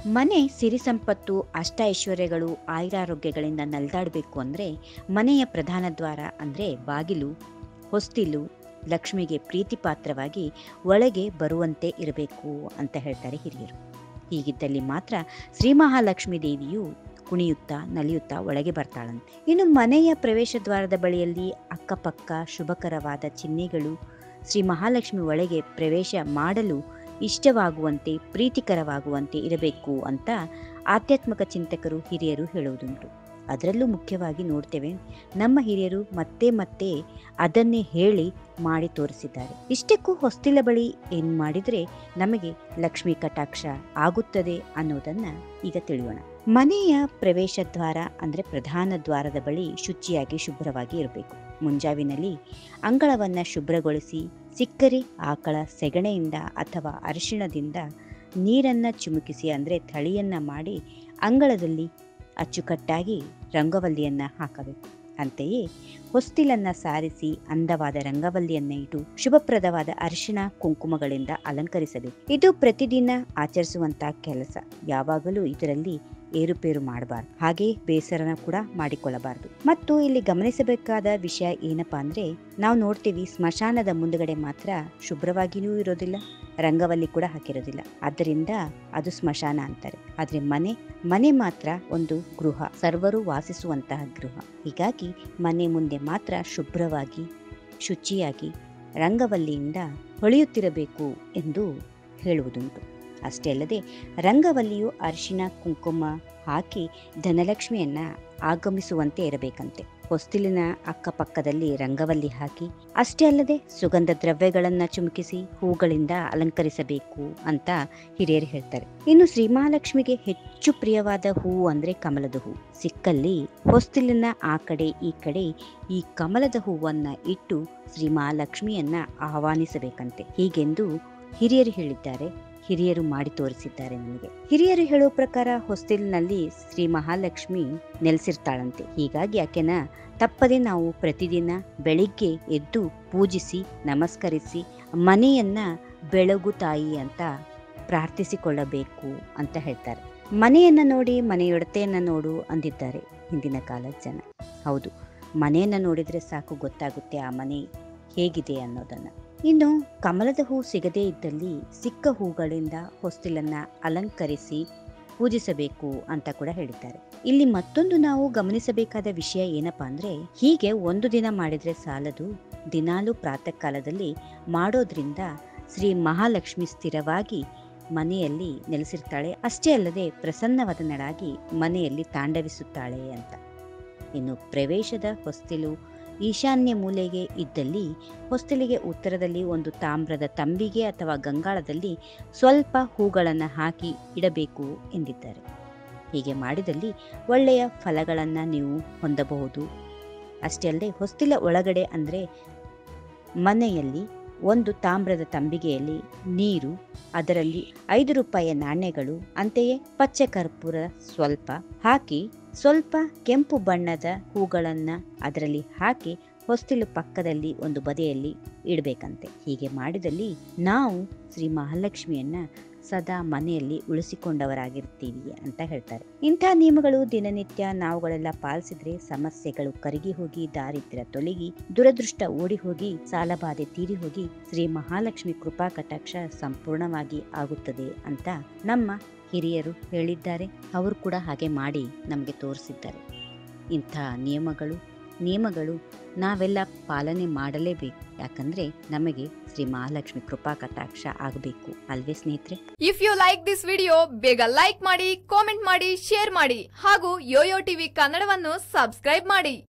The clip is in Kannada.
ಮನೆ ಸಿರಿ ಸಂಪತ್ತು ಅಷ್ಟ ಐಶ್ವರ್ಯಗಳು ಆಯುರಾರೋಗ್ಯಗಳಿಂದ ನಲ್ದಾಡಬೇಕು ಅಂದರೆ ಮನೆಯ ಪ್ರಧಾನ ದ್ವಾರ ಅಂದರೆ ಬಾಗಿಲು ಹೊಸ್ತಿಲು ಲಕ್ಷ್ಮಿಗೆ ಪ್ರೀತಿ ಪಾತ್ರವಾಗಿ ಒಳಗೆ ಬರುವಂತೆ ಇರಬೇಕು ಅಂತ ಹೇಳ್ತಾರೆ ಹಿರಿಯರು ಹೀಗಿದ್ದಲ್ಲಿ ಮಾತ್ರ ಶ್ರೀ ಮಹಾಲಕ್ಷ್ಮೀ ದೇವಿಯು ಕುಣಿಯುತ್ತಾ ನಲಿಯುತ್ತಾ ಒಳಗೆ ಬರ್ತಾಳಂತೆ ಇನ್ನು ಮನೆಯ ಪ್ರವೇಶ ದ್ವಾರದ ಬಳಿಯಲ್ಲಿ ಅಕ್ಕಪಕ್ಕ ಶುಭಕರವಾದ ಚಿಹ್ನೆಗಳು ಶ್ರೀ ಮಹಾಲಕ್ಷ್ಮಿ ಒಳಗೆ ಪ್ರವೇಶ ಮಾಡಲು ಇಷ್ಟವಾಗುವಂತೆ ಪ್ರೀತಿಕರವಾಗುವಂತೆ ಇರಬೇಕು ಅಂತ ಆಧ್ಯಾತ್ಮಿಕ ಚಿಂತಕರು ಹಿರಿಯರು ಹೇಳುವುದುಂಟು ಅದರಲ್ಲೂ ಮುಖ್ಯವಾಗಿ ನೋಡ್ತೇವೆ ನಮ್ಮ ಹಿರಿಯರು ಮತ್ತೆ ಮತ್ತೆ ಅದನ್ನೇ ಹೇಳಿ ಮಾಡಿ ತೋರಿಸಿದ್ದಾರೆ ಇಷ್ಟಕ್ಕೂ ಹೊಸ್ತಿಲ ಬಳಿ ಏನು ಮಾಡಿದರೆ ನಮಗೆ ಲಕ್ಷ್ಮೀ ಕಟಾಕ್ಷ ಆಗುತ್ತದೆ ಅನ್ನೋದನ್ನ ಈಗ ತಿಳಿಯೋಣ ಮನೆಯ ಪ್ರವೇಶ ದ್ವಾರ ಅಂದರೆ ಪ್ರಧಾನ ದ್ವಾರದ ಬಳಿ ಶುಚಿಯಾಗಿ ಶುಭ್ರವಾಗಿ ಇರಬೇಕು ಮುಂಜಾವಿನಲ್ಲಿ ಅಂಗಳವನ್ನ ಶುಭ್ರಗೊಳಿಸಿ ಸಿಕ್ಕರೆ ಆಕಳ ಸೆಗಣೆಯಿಂದ ಅಥವಾ ಅರಿಶಿಣದಿಂದ ನೀರನ್ನ ಚಿಮುಕಿಸಿ ಅಂದರೆ ಥಳಿಯನ್ನ ಮಾಡಿ ಅಂಗಳದಲ್ಲಿ ಅಚ್ಚುಕಟ್ಟಾಗಿ ರಂಗವಲ್ಲಿಯನ್ನ ಹಾಕಬೇಕು ಅಂತೆಯೇ ಹೊಸ್ತಿಲನ್ನ ಸಾರಿಸಿ ಅಂದವಾದ ರಂಗವಲ್ಲಿಯನ್ನ ಇಟ್ಟು ಶುಭಪ್ರದವಾದ ಅರಿಶಿಣ ಕುಂಕುಮಗಳಿಂದ ಅಲಂಕರಿಸಬೇಕು ಇದು ಪ್ರತಿದಿನ ಆಚರಿಸುವಂತಹ ಕೆಲಸ ಯಾವಾಗಲೂ ಇದರಲ್ಲಿ ಏರುಪೇರು ಮಾಡಬಾರ್ದು ಹಾಗೆ ಬೇಸರನ ಕೂಡ ಮಾಡಿಕೊಳ್ಳಬಾರದು ಮತ್ತು ಇಲ್ಲಿ ಗಮನಿಸಬೇಕಾದ ವಿಷಯ ಏನಪ್ಪಾ ಅಂದ್ರೆ ನಾವು ನೋಡ್ತೀವಿ ಸ್ಮಶಾನದ ಮುಂದುಗಡೆ ಮಾತ್ರ ಶುಭ್ರವಾಗಿಯೂ ಇರೋದಿಲ್ಲ ರಂಗವಲ್ಲಿ ಕೂಡ ಹಾಕಿರೋದಿಲ್ಲ ಆದ್ದರಿಂದ ಅದು ಸ್ಮಶಾನ ಅಂತಾರೆ ಆದ್ರೆ ಮನೆ ಮನೆ ಮಾತ್ರ ಒಂದು ಗೃಹ ಸರ್ವರು ವಾಸಿಸುವಂತಹ ಗೃಹ ಹೀಗಾಗಿ ಮನೆ ಮುಂದೆ ಮಾತ್ರ ಶುಭ್ರವಾಗಿ ಶುಚಿಯಾಗಿ ರಂಗವಲ್ಲಿಯಿಂದ ಹೊಳೆಯುತ್ತಿರಬೇಕು ಎಂದು ಹೇಳುವುದುಂಟು ಅಷ್ಟೇ ಅಲ್ಲದೆ ರಂಗವಲ್ಲಿಯು ಅರಿಶಿನ ಕುಂಕುಮ ಹಾಕಿ ಧನಲಕ್ಷ್ಮಿಯನ್ನ ಆಗಮಿಸುವಂತೆ ಇರಬೇಕಂತೆ ಹೊಸ್ತಿಲಿನ ಅಕ್ಕಪಕ್ಕದಲ್ಲಿ ರಂಗವಲ್ಲಿ ಹಾಕಿ ಅಷ್ಟೇ ಅಲ್ಲದೆ ಸುಗಂಧ ದ್ರವ್ಯಗಳನ್ನ ಚುಮುಕಿಸಿ ಹೂಗಳಿಂದ ಅಲಂಕರಿಸಬೇಕು ಅಂತ ಹಿರಿಯರು ಹೇಳ್ತಾರೆ ಇನ್ನು ಶ್ರೀ ಮಹಾಲಕ್ಷ್ಮಿಗೆ ಹೆಚ್ಚು ಪ್ರಿಯವಾದ ಹೂವು ಅಂದ್ರೆ ಕಮಲದ ಹೂ ಸಿಕ್ಕಲ್ಲಿ ಹೊಸ್ತಿಲಿನ ಆ ಕಡೆ ಈ ಕಡೆ ಈ ಕಮಲದ ಹೂವನ್ನ ಇಟ್ಟು ಶ್ರೀ ಮಹಾಲಕ್ಷ್ಮಿಯನ್ನ ಆಹ್ವಾನಿಸಬೇಕಂತೆ ಹೀಗೆಂದು ಹಿರಿಯರು ಹೇಳಿದ್ದಾರೆ ಹಿರಿಯರು ಮಾಡಿ ತೋರಿಸಿದ್ದಾರೆ ನಮಗೆ ಹಿರಿಯರು ಹೇಳುವ ಪ್ರಕಾರ ಹೊಸ್ತಿಲಿನಲ್ಲಿ ಶ್ರೀ ಮಹಾಲಕ್ಷ್ಮಿ ನೆಲೆಸಿರ್ತಾಳಂತೆ ಹೀಗಾಗಿ ಆಕೆನ ತಪ್ಪದೆ ನಾವು ಪ್ರತಿದಿನ ಬೆಳಿಗ್ಗೆ ಎದ್ದು ಪೂಜಿಸಿ ನಮಸ್ಕರಿಸಿ ಮನೆಯನ್ನ ಬೆಳಗು ತಾಯಿ ಅಂತ ಪ್ರಾರ್ಥಿಸಿಕೊಳ್ಳಬೇಕು ಅಂತ ಹೇಳ್ತಾರೆ ಮನೆಯನ್ನ ನೋಡಿ ಮನೆಯೊಡತೆಯನ್ನ ನೋಡು ಅಂದಿದ್ದಾರೆ ಹಿಂದಿನ ಕಾಲದ ಜನ ಹೌದು ಮನೆಯನ್ನ ನೋಡಿದ್ರೆ ಸಾಕು ಗೊತ್ತಾಗುತ್ತೆ ಆ ಮನೆ ಹೇಗಿದೆ ಅನ್ನೋದನ್ನ ಇನ್ನು ಕಮಲದ ಹೂ ಸಿಗದೇ ಇದ್ದಲ್ಲಿ ಸಿಕ್ಕ ಹೂಗಳಿಂದ ಹೊಸ್ತಿಲನ್ನ ಅಲಂಕರಿಸಿ ಪೂಜಿಸಬೇಕು ಅಂತ ಕೂಡ ಹೇಳಿದ್ದಾರೆ ಇಲ್ಲಿ ಮತ್ತೊಂದು ನಾವು ಗಮನಿಸಬೇಕಾದ ವಿಷಯ ಏನಪ್ಪಾ ಅಂದ್ರೆ ಹೀಗೆ ಒಂದು ದಿನ ಮಾಡಿದ್ರೆ ಸಾಲದು ದಿನಾಲು ಪ್ರಾತಃ ಕಾಲದಲ್ಲಿ ಮಾಡೋದ್ರಿಂದ ಶ್ರೀ ಮಹಾಲಕ್ಷ್ಮಿ ಸ್ಥಿರವಾಗಿ ಮನೆಯಲ್ಲಿ ನೆಲೆಸಿರ್ತಾಳೆ ಅಷ್ಟೇ ಅಲ್ಲದೆ ಪ್ರಸನ್ನವದನಳಾಗಿ ಮನೆಯಲ್ಲಿ ತಾಂಡವಿಸುತ್ತಾಳೆ ಅಂತ ಇನ್ನು ಪ್ರವೇಶದ ಹೊಸ್ತಿಲು ಈಶಾನ್ಯ ಮೂಲೆಗೆ ಇದ್ದಲ್ಲಿ ಹೊಸ್ತಿಲಿಗೆ ಉತ್ತರದಲ್ಲಿ ಒಂದು ತಾಮ್ರದ ತಂಬಿಗೆ ಅಥವಾ ಗಂಗಾಳದಲ್ಲಿ ಸ್ವಲ್ಪ ಹೂಗಳನ್ನು ಹಾಕಿ ಇಡಬೇಕು ಎಂದಿದ್ದಾರೆ ಹೀಗೆ ಮಾಡಿದಲ್ಲಿ ಒಳ್ಳೆಯ ಫಲಗಳನ್ನು ನೀವು ಹೊಂದಬಹುದು ಅಷ್ಟೇ ಅಲ್ಲದೆ ಹೊಸ್ತಿಲ ಒಳಗಡೆ ಅಂದರೆ ಮನೆಯಲ್ಲಿ ಒಂದು ತಾಮ್ರದ ತಂಬಿಗೆಯಲ್ಲಿ ನೀರು ಅದರಲ್ಲಿ ಐದು ರೂಪಾಯಿಯ ನಾಣ್ಯಗಳು ಅಂತೆಯೇ ಪಚ್ಚೆ ಕರ್ಪೂರ ಸ್ವಲ್ಪ ಹಾಕಿ ಸ್ವಲ್ಪ ಕೆಂಪು ಬಣ್ಣದ ಹೂಗಳನ್ನು ಅದರಲ್ಲಿ ಹಾಕಿ ಹೊಸ್ತಿಲು ಪಕ್ಕದಲ್ಲಿ ಒಂದು ಬದಿಯಲ್ಲಿ ಇಡಬೇಕಂತೆ ಹೀಗೆ ಮಾಡಿದಲ್ಲಿ ನಾವು ಶ್ರೀ ಮಹಾಲಕ್ಷ್ಮಿಯನ್ನ ಸದಾ ಮನೆಯಲ್ಲಿ ಉಳಿಸಿಕೊಂಡವರಾಗಿರ್ತೀವಿ ಅಂತ ಹೇಳ್ತಾರೆ ಇಂಥ ನಿಯಮಗಳು ದಿನನಿತ್ಯ ನಾವುಗಳೆಲ್ಲ ಪಾಲಿಸಿದ್ರೆ ಸಮಸ್ಯೆಗಳು ಕರಗಿ ಹೋಗಿ ದಾರಿದ್ರ್ಯ ತೊಲಗಿ ದುರದೃಷ್ಟ ಓಡಿ ಹೋಗಿ ಸಾಲಬಾಧೆ ತೀರಿ ಹೋಗಿ ಶ್ರೀ ಮಹಾಲಕ್ಷ್ಮಿ ಕೃಪಾ ಕಟಾಕ್ಷ ಸಂಪೂರ್ಣವಾಗಿ ಆಗುತ್ತದೆ ಅಂತ ನಮ್ಮ ಹಿರಿಯರು ಹೇಳಿದ್ದಾರೆ ಅವರು ಕೂಡ ಹಾಗೆ ಮಾಡಿ ನಮಗೆ ತೋರಿಸಿದ್ದಾರೆ ಇಂಥ ನಿಯಮಗಳು ನಿಯಮಗಳು ನಾವೆಲ್ಲ ಪಾಲನೆ ಮಾಡಲೇಬೇಕು ಯಾಕಂದ್ರೆ ನಮಗೆ ಶ್ರೀ ಮಹಾಲಕ್ಷ್ಮಿ ಕೃಪಾ ಕಟಾಕ್ಷ ಆಗಬೇಕು ಅಲ್ವೇ ಸ್ನೇಹಿತರೆ if you like this video ಬೇಗ ಲೈಕ್ ಮಾಡಿ ಕಾಮೆಂಟ್ ಮಾಡಿ ಶೇರ್ ಮಾಡಿ ಹಾಗೂ ಯೋಯೋ ಟಿವಿ ಕನ್ನಡವನ್ನು ಸಬ್ಸ್ಕ್ರೈಬ್ ಮಾಡಿ